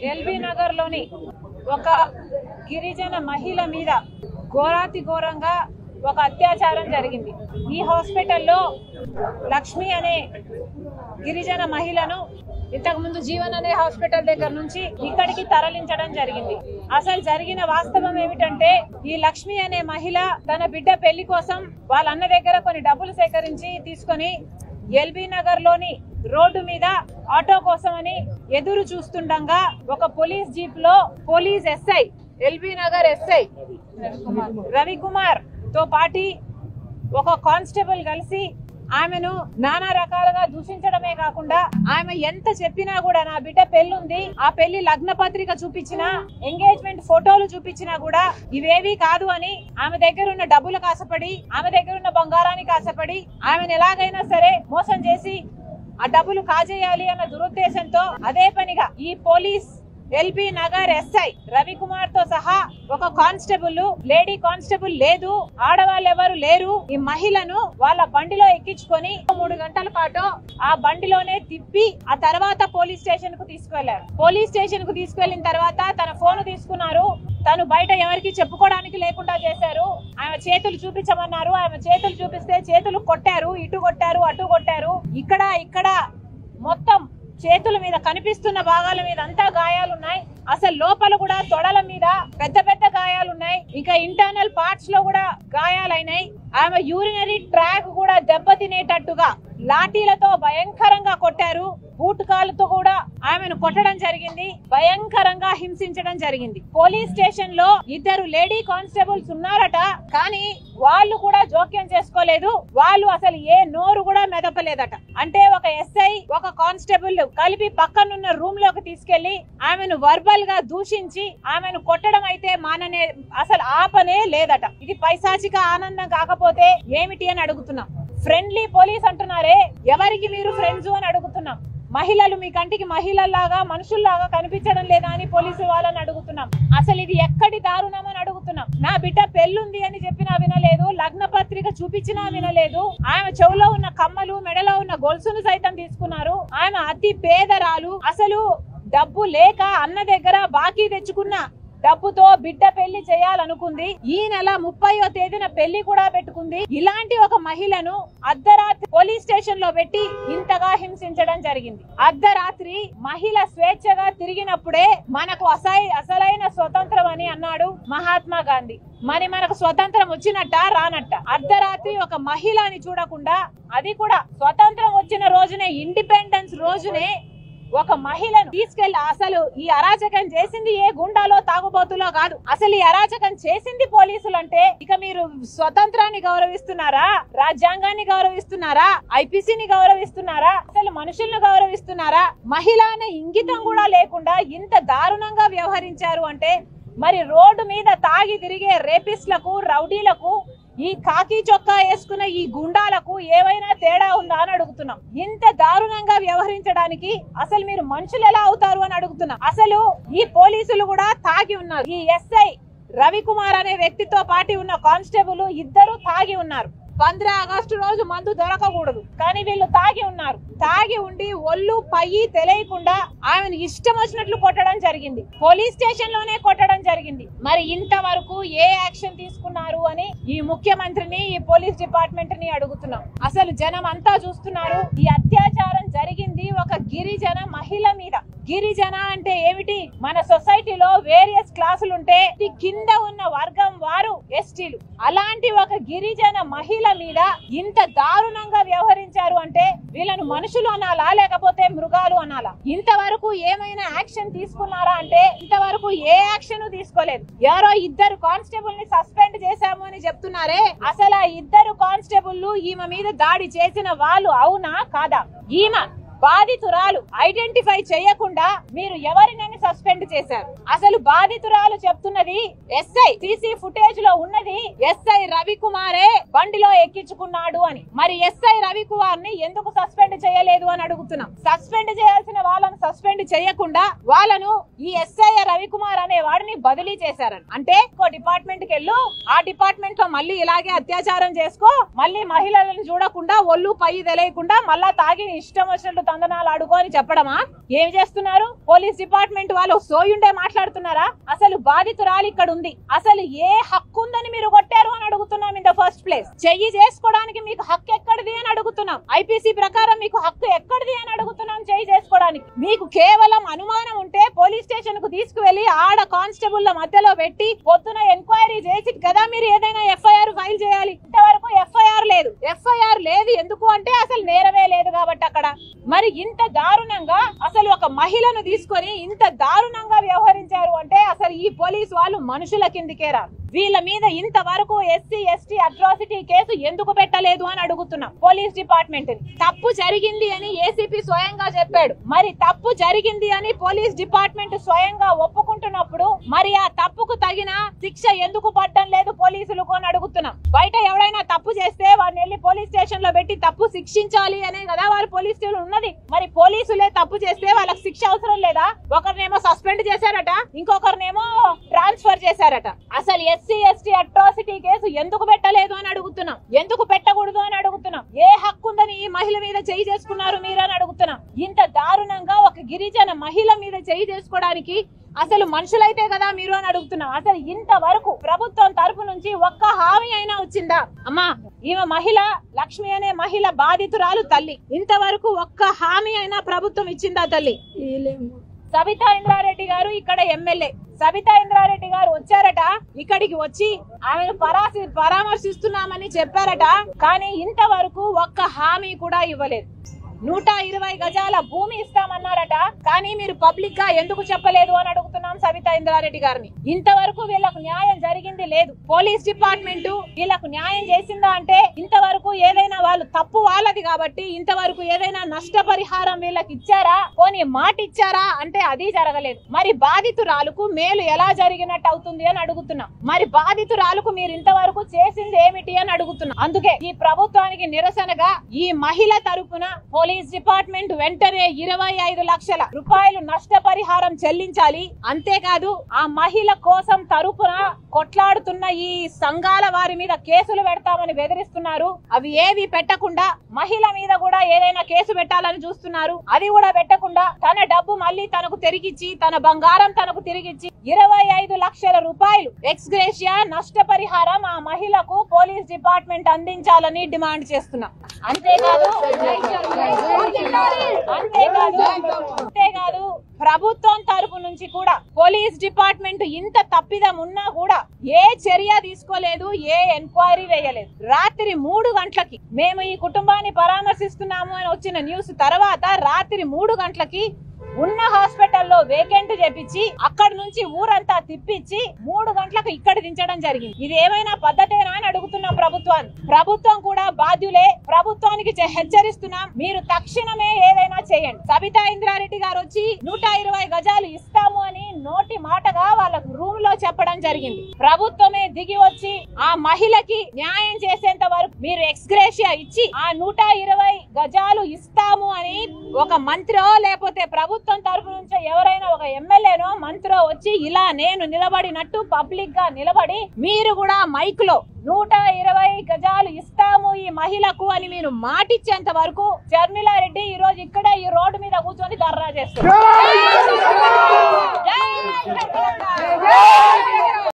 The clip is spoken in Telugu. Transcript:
ఎల్బీ నగర్ లోని ఒక గిరిజన మహిళ మీద ఘోరాతి ఘోరంగా ఒక అత్యాచారం జరిగింది ఈ హాస్పిటల్లో లక్ష్మి అనే గిరిజన మహిళను ఇంతకు ముందు జీవన్ అనే హాస్పిటల్ దగ్గర నుంచి ఇక్కడికి తరలించడం జరిగింది అసలు జరిగిన వాస్తవం ఏమిటంటే ఈ లక్ష్మి అనే మహిళ తన బిడ్డ పెళ్లి కోసం వాళ్ళ అన్న దగ్గర కొన్ని డబ్బులు సేకరించి తీసుకొని ఎల్బీ నగర్ లోని రోడ్డు మీద ఆటో కోసమని ఎదురు చూస్తుండగా ఒక పోలీస్ జీప్ లో police SI LB Nagar SI Ravikumar తో పాటి ఒక కానిస్టేబుల్ కలిసి ఆమెను నానా రకాలుగా దూషించడమే కాకుండా ఆమె ఎంత చెప్పినా కూడా నా బిడ్డ పెళ్లి ఆ పెళ్లి లగ్న పత్రిక చూపించినా ఎంగేజ్మెంట్ ఫోటోలు చూపించినా కూడా ఇవేవి కాదు అని ఆమె దగ్గర ఉన్న డబ్బులు కాసపడి ఆమె దగ్గర ఉన్న బంగారానికి ఆశపడి ఆమెను ఎలాగైనా సరే మోసం చేసి ఆ డబ్బులు కాజేయాలి అన్న దురుద్దేశంతో అదే పనిగా ఈ police LB Nagar SI Ravikumar తో సహా ఒక కానిస్టేబుల్ లేడీ కానిస్టేబుల్ లేదు ఆడవాళ్ళు ఎవరు లేరు ఈ మహిళను వాళ్ళ బండిలో ఎక్కించుకొని మూడు గంటల పాటు ఆ బండిలోనే తిప్పి ఆ తర్వాత పోలీస్ స్టేషన్ కు తీసుకువెళ్లారు పోలీస్ స్టేషన్ కు తీసుకువెళ్లిన తర్వాత తన ఫోన్ తీసుకున్నారు తను బయట ఎవరికి చెప్పుకోవడానికి లేకుండా చేశారు ఆమె చేతులు చూపించమన్నారు ఆమె చేతులు చూపిస్తే చేతులు కొట్టారు ఇటు కొట్టారు అటు కొట్టారు ఇక్కడ ఇక్కడ మొత్తం చేతుల మీద కనిపిస్తున్న భాగాల మీద అంతా గాయాలున్నాయి అసలు లోపల కూడా తొడల మీద పెద్ద పెద్ద గాయాలున్నాయి ఇంకా ఇంటర్నల్ పార్ట్స్ లో కూడా గాయాలైనాయి ఆమె యూరినరీ ట్రాక్ కూడా దెబ్బతినేటట్టుగా లాఠీలతో భయంకరంగా కొట్టారు బూట్ కాలుతో కూడా ఆమెను కొట్టడం జరిగింది భయంకరంగా హింసించడం జరిగింది పోలీస్ స్టేషన్ లో ఇద్దరు లేడీ కానిస్టేబుల్స్ ఉన్నారట కానీ వాళ్ళు కూడా జోక్యం చేసుకోలేదు వాళ్ళు అసలు ఏ నోరు కూడా మెదపలేదట అంటే ఒక ఎస్ఐ ఒక కానిస్టేబుల్ కలిపి పక్కనున్న రూమ్ లోకి తీసుకెళ్లి ఆమెను వర్బల్ గా దూషించి ఆమెను కొట్టడం అయితే మాననే అసలు ఆపనే లేదట ఇది పైశాచిక ఆనందం కాకపోతే ఏమిటి అని అడుగుతున్నాం ఫ్రెండ్లీ పోలీస్ అంటున్నారే ఎవరికి మీరు ఫ్రెండ్స్ అని అడుగుతున్నాం మహిళలు మీ కంటికి మహిళల్లాగా మనుషుల్లాగా కనిపించడం లేదా అని పోలీసు వాళ్ళని అడుగుతున్నాం అసలు ఇది ఎక్కడి దారుణం అని అడుగుతున్నాం నా బిడ్డ పెళ్ళుంది అని చెప్పినా వినలేదు లగ్న పత్రిక చూపించినా వినలేదు ఆమె చెవులో ఉన్న కమ్మలు మెడలో ఉన్న గొలుసును సైతం తీసుకున్నారు ఆమె అతి పేదరాలు అసలు డబ్బు లేక అన్న దగ్గర బాకీ తెచ్చుకున్న డబ్బుతో బిడ్డ పెళ్లి చేయాలనుకుంది ఈ నెల ముప్పయో తేదీన పెళ్లి కూడా పెట్టుకుంది ఇలాంటి ఒక మహిళను అర్ధరాత్రి పోలీస్ స్టేషన్ లో పెట్టి ఇంతగా హింసించడం జరిగింది అర్ధరాత్రి మహిళ స్వేచ్ఛగా తిరిగినప్పుడే మనకు అసై అసలైన స్వతంత్రం అని అన్నాడు మహాత్మా గాంధీ మరి మనకు స్వతంత్రం వచ్చినట్ట రానట్ట అర్ధరాత్రి ఒక మహిళని చూడకుండా అది కూడా స్వతంత్రం వచ్చిన రోజునే ఇండిపెండెన్స్ రోజునే ఒక మహిళను తీసుకెళ్లి అసలు ఈ అరాచకం చేసింది ఏ గుండాలో తాగుబోతులో కాదు అసలు ఈ అరాచకం చేసింది పోలీసులు అంటే ఇక మీరు స్వతంత్రాన్ని గౌరవిస్తున్నారా రాజ్యాంగాన్ని గౌరవిస్తున్నారా ఐపీసీని గౌరవిస్తున్నారా అసలు మనుషులను గౌరవిస్తున్నారా మహిళ అనే ఇంగితం కూడా లేకుండా ఇంత దారుణంగా వ్యవహరించారు అంటే మరి రోడ్డు మీద తాగి తిరిగే రేపిస్ట్లకు రౌడీలకు ఈ కాకి చొక్కా వేసుకున్న ఈ గుండాలకు ఏవైనా తేడా ఉందా అని అడుగుతున్నాం ఇంత దారుణంగా వ్యవహరించడానికి అసలు మీరు మనుషులు ఎలా అవుతారు అని అడుగుతున్నాం అసలు ఈ పోలీసులు కూడా తాగి ఉన్నారు ఈ ఎస్ఐ రవికుమార్ అనే వ్యక్తితో పాటి ఉన్న కానిస్టేబుల్ ఇద్దరు తాగి ఉన్నారు పంద్ర ఆగస్టు రోజు మందు దొరకకూడదు కానీ వీళ్ళు తాగి ఉన్నారు తాగి ఉండి ఒళ్ళు పయ్యి తెలియకుండా ఆమెను ఇష్టం వచ్చినట్లు కొట్టడం జరిగింది పోలీస్ స్టేషన్ లోనే కొట్టడం జరిగింది మరి ఇంతవరకు ఏ యాక్షన్ తీసుకున్నారు అని ఈ ముఖ్యమంత్రిని ఈ పోలీస్ డిపార్ట్మెంట్ ని అడుగుతున్నాం అసలు జనం అంతా చూస్తున్నారు ఈ అత్యాచారం జరిగింది ఒక గిరిజన మహిళ మీద గిరిజన అంటే ఏమిటి మన సొసైటీలో వేరియస్ క్లాసులు ఉంటే ఈ కింద ఉన్న వర్గం వారు ఎస్టీలు అలాంటి ఒక గిరిజన మహిళ మీద ఇంత దారుణంగా వ్యవహరించారు అంటే వీళ్ళను మనుషులు అనాలా లేకపోతే మృగాలు అనాలా ఇంతవరకు ఏమైనా యాక్షన్ తీసుకున్నారా అంటే ఇంతవరకు ఏ యాక్షన్ తీసుకోలేదు ఎవరో ఇద్దరు కానిస్టేబుల్ ని సస్పెండ్ చేశాము అని చెప్తున్నారే అసలు ఆ ఇద్దరు కానిస్టేబుల్ ఈమె మీద దాడి చేసిన వాళ్ళు అవునా కాదా ఈమె బాధితురాలు ఐడెంటిఫై చేయకుండా మీరు ఎవరినని సస్పెండ్ చేశారు అసలు బాధితురాలు చెప్తున్నది ఎస్ఐ సీసీ ఫుటేజ్ లో ఉన్నది ఎస్ఐ రవికుమారే బండిలో ఎక్కించుకున్నాడు అని మరి ఎస్ఐ రవికుమార్ ని ఎందుకు సస్పెండ్ చేయలేదు అని అడుగుతున్నాం సస్పెండ్ చేయాల్సిన వాళ్ళని సస్పెండ్ చేయకుండా వాళ్ళను ఈ ఎస్ఐ రవికుమార్ అనే వాడిని బదిలీ చేశారని అంటే ఇంకో డిపార్ట్మెంట్ కి వెళ్ళు ఆ డిపార్ట్మెంట్ లో మళ్ళీ ఇలాగే అత్యాచారం చేసుకో మళ్ళీ మహిళలను చూడకుండా ఒళ్ళు పై తెలియకుండా మళ్ళా తాగి ఇష్టం వచ్చినట్టు తందనాలు అడుగు అని చెప్పడమా ఏం చేస్తున్నారు పోలీస్ డిపార్ట్మెంట్ వాళ్ళు సోయుండే మాట్లాడుతున్నారా అసలు బాధితురాలు ఇక్కడ ఉంది అసలు ఏ హక్కు ఉందని మీరు కొట్టారు అని అడుగుతున్నాం ఇన్ ద ఫస్ట్ ప్లేస్ చెయ్యి చేసుకోవడానికి మీకు హక్కు ఎక్కడిది అని అడుగుతున్నాం ఐపీసీ ప్రకారం మీకు హక్కు ఎక్కడిది అని అడుగుతున్నాం చెయ్యి చేసుకోవడానికి మీకు కేవలం అనుమానం ఉంటే పోలీస్ స్టేషన్ కు తీసుకువెళ్లి ఆడ కానిస్టేబుల్ మధ్యలో పెట్టి పొద్దున ఎంక్వైరీ చేసి కదా మీరు ఏదైనా ఎఫ్ఐఆర్ ఫైల్ చేయాలి ఇంతవరకు ఎఫ్ఐఆర్ లేదు ఎఫ్ఐఆర్ లేదు ఎందుకు అంటే అసలు నేరమే లేదు కాబట్టి అక్కడ మరి ఇంత దారుణంగా అసలు ఒక మహిళను తీసుకొని ఇంత దారుణంగా వ్యవహరించారు అంటే అసలు ఈ పోలీస్ వాళ్ళు మనుషుల కిందికేరా వీళ్ళ మీద ఇంతవరకు ఎస్సీ ఎస్టీ అట్రాసిటీ కేసు ఎందుకు పెట్టలేదు అని అడుగుతున్నాం పోలీస్ డిపార్ట్మెంట్ తప్పు జరిగింది అని ఏసీపీ స్వయంగా చెప్పాడు మరి తప్పు జరిగింది అని పోలీస్ డిపార్ట్మెంట్ స్వయంగా ఒప్పుకుంటున్నప్పుడు మరి ఆ తప్పుకు తగిన శిక్ష ఎందుకు పడడం లేదు పోలీసులకు అని అడుగుతున్నాం బయట ఎవరైనా తప్పు చేస్తే వారిని వెళ్ళి పోలీస్ స్టేషన్ లో పెట్టి తప్పు శిక్షించాలి అనే కదా వారి పోలీస్ స్టేషన్ ఉన్నది మరి పోలీసులే తప్పు చేస్తే వాళ్ళకి శిక్ష అవసరం లేదా ఒకరినేమో సస్పెండ్ చేశారట ఇంకొకరినేమో ట్రాన్స్ఫర్ చేశారట అసలు ఎస్సీ ఎస్టీ అట్రాసిటీ కేసు ఎందుకు పెట్టలేదు అని అడుగుతున్నాం ఎందుకు పెట్టకూడదు అని అడుగుతున్నాం ఏ హక్కు ఉందని ఈ మహిళ మీద చేయి చేసుకున్నారు మీరు అని అడుగుతున్నాం ఇంత దారుణంగా ఒక గిరిజన మహిళ మీద చేయి చేసుకోవడానికి అసలు మనుషులైతే కదా మీరు అని అడుగుతున్నాం అసలు ఇంతవరకు ప్రభుత్వం తరపు నుంచి ఒక్క హామీ అయినా వచ్చిందా అమ్మా ఈమె మహిళ లక్ష్మి అనే మహిళ బాధితురాలు తల్లి ఇంతవరకు ఒక్క హామీ అయినా ప్రభుత్వం ఇచ్చిందా తల్లి సబితా ఇంద్రారెడ్డి గారు ఇక్కడ ఎమ్మెల్యే సబితా ఇంద్రారెడ్డి గారు వచ్చారట ఇక్కడికి వచ్చి ఆమెను పరాసి పరామర్శిస్తున్నామని చెప్పారట కానీ ఇంతవరకు ఒక్క హామీ కూడా ఇవ్వలేదు నూట ఇరవై గజాల భూమి ఇస్తామన్నారట కానీ మీరు పబ్లిక్ గా ఎందుకు చెప్పలేదు అని అడుగుతున్నాం సబితా ఇంద్రారెడ్డి గారిని ఇంతవరకు వీళ్ళకు న్యాయం జరిగింది లేదు పోలీస్ డిపార్ట్మెంట్ వీళ్ళకు న్యాయం చేసిందా అంటే ఇంతవరకు ఏదైనా వాళ్ళు తప్పు వాళ్ళది కాబట్టి ఇంతవరకు ఏదైనా నష్టపరిహారం వీళ్ళకి ఇచ్చారా పోనీ మాట ఇచ్చారా అంటే అది జరగలేదు మరి బాధితురాలకు మేలు ఎలా జరిగినట్టు అవుతుంది అని అడుగుతున్నాం మరి బాధితురాలకు మీరు ఇంతవరకు చేసింది ఏమిటి అని అడుగుతున్నాం అందుకే ఈ ప్రభుత్వానికి నిరసనగా ఈ మహిళ తరపున పోలీస్ డిపార్ట్మెంట్ వెంటనే ఇరవై ఐదు లక్షల రూపాయలు నష్టపరిహారం చెల్లించాలి అంతేకాదు ఆ మహిళ కోసం తరపున కొట్లాడుతున్న ఈ సంఘాల వారి మీద కేసులు పెడతామని బెదిరిస్తున్నారు అవి ఏవి పెట్టకుండా మహిళ మీద కూడా ఏదైనా కేసు పెట్టాలని చూస్తున్నారు అది కూడా పెట్టకుండా తన డబ్బు మళ్ళీ తనకు తిరిగిచ్చి తన బంగారం తనకు తిరిగిచ్చి ఇరవై ఐదు లక్షల రూపాయలు ఎక్స్గ్రేషియా నష్టపరిహారం ఆ మహిళకు పోలీస్ డిపార్ట్మెంట్ అందించాలని డిమాండ్ చేస్తున్నాం అంతేకాదు అంతేకాదు అంతేకాదు ప్రభుత్వం తరపు నుంచి కూడా పోలీస్ డిపార్ట్మెంట్ ఇంత తప్పిదం ఉన్నా కూడా ఏ చర్య తీసుకోలేదు ఏ ఎంక్వైరీ వేయలేదు రాత్రి మూడు గంటలకి మేము ఈ కుటుంబాన్ని పరామర్శిస్తున్నాము అని వచ్చిన న్యూస్ తర్వాత రాత్రి మూడు గంటలకి ఉన్న హాస్పిటల్లో వేకెంట్ చేపించి అక్కడి నుంచి ఊరంతా తిప్పించి మూడు గంటలకు ఇక్కడ దించడం జరిగింది ఇది ఏమైనా పద్ధతేనా అని అడుగుతున్నాం ప్రభుత్వాన్ని ప్రభుత్వం కూడా బాధ్యులే ప్రభుత్వానికి చె- హెచ్చరిస్తున్నాం మీరు తక్షణమే ఏదైనా చేయండి సబితా ఇంద్రారెడ్డి గారు వచ్చి నూట ఇరవై గజాలు ఇస్తాము అని నోటి మాటగా వాళ్ళకు రూమ్ లో చెప్పడం జరిగింది ప్రభుత్వమే దిగి వచ్చి ఆ మహిళకి న్యాయం చేసేంత వరకు మీరు ఎక్స్గ్రేషియా ఇచ్చి ఆ నూట ఇరవై గజాలు ఇస్తాము అని ఒక మంత్రో లేకపోతే ప్రభుత్వం తరపు నుంచి ఎవరైనా ఒక ఎమ్మెల్యేనో మంత్రో వచ్చి ఇలా నేను నిలబడినట్టు పబ్లిక్ గా నిలబడి మీరు కూడా మైక్ లో నూట ఇరవై గజాలు ఇస్తాము ఈ మహిళకు అని మీరు మాటిచ్చేంత వరకు షర్మిలారెడ్డి ఈ రోజు ఇక్కడే ఈ రోడ్డు మీద కూర్చొని ధర్నా చేస్తారు జై షర్మిలక్క!